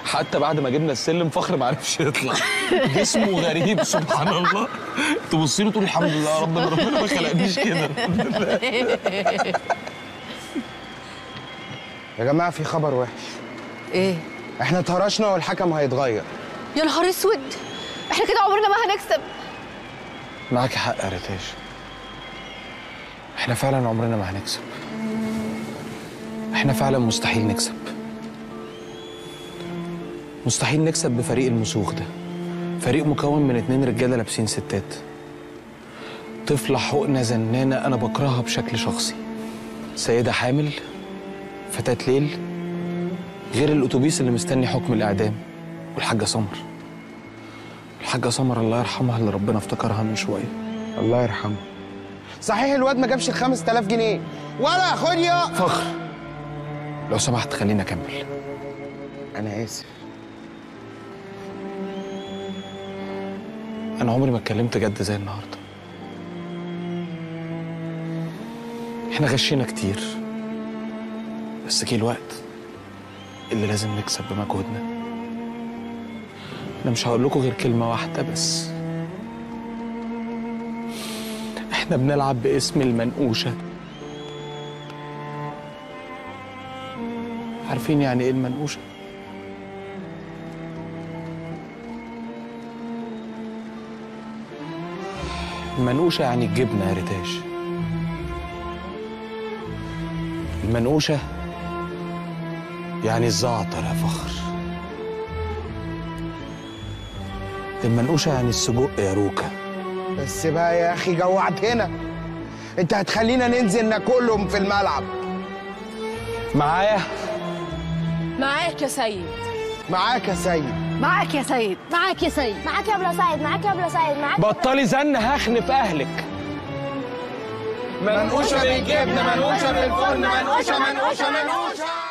حتى بعد ما جبنا السلم فخر ما عرفش يطلع جسمه غريب سبحان الله تبصي له تقول الحمد لله يا رب إن ربنا ما خلقنيش كده يا جماعه في خبر وحش ايه احنا اتهرشنا والحكم هيتغير يا نهار اسود احنا كده عمرنا ما هنكسب معاك حق يا ريتاج احنا فعلا عمرنا ما هنكسب احنا فعلا مستحيل نكسب مستحيل نكسب بفريق المسوخ ده فريق مكون من اتنين رجاله لابسين ستات طفلة حقنة زنانة أنا بكرهها بشكل شخصي سيدة حامل فتاة ليل غير الأتوبيس اللي مستني حكم الإعدام والحاجة سمر الحاجة سمر الله يرحمها اللي ربنا افتكرها من شوية الله يرحمه صحيح الواد ما جابش ال 5000 جنيه ولا خد يا فخر لو سمحت خليني أكمل انا اسف أنا عمري ما اتكلمت جد زي النهاردة إحنا غشينا كتير بس جه الوقت اللي لازم نكسب بمجهودنا أنا مش هقول لكم غير كلمة واحدة بس إحنا بنلعب باسم المنقوشة عارفين يعني إيه المنقوشة؟ المنقوشة يعني الجبنة يا ريتاش المنقوشة يعني الزعتر يا فخر المنقوشة يعني السجق يا روكا بس بقى يا اخي جوعتنا انت هتخلينا ننزل ناكلهم في الملعب معايا معاك يا سيد معاك يا سيد معاك يا سيد معاك يا سيد معاك يا ابو سعيد معاك يا ابو سعيد معاك بطلي زن هخنف أهلك منقوشه بالجبنه منقوشه بالفرن منقوشه منقوشه منقوشه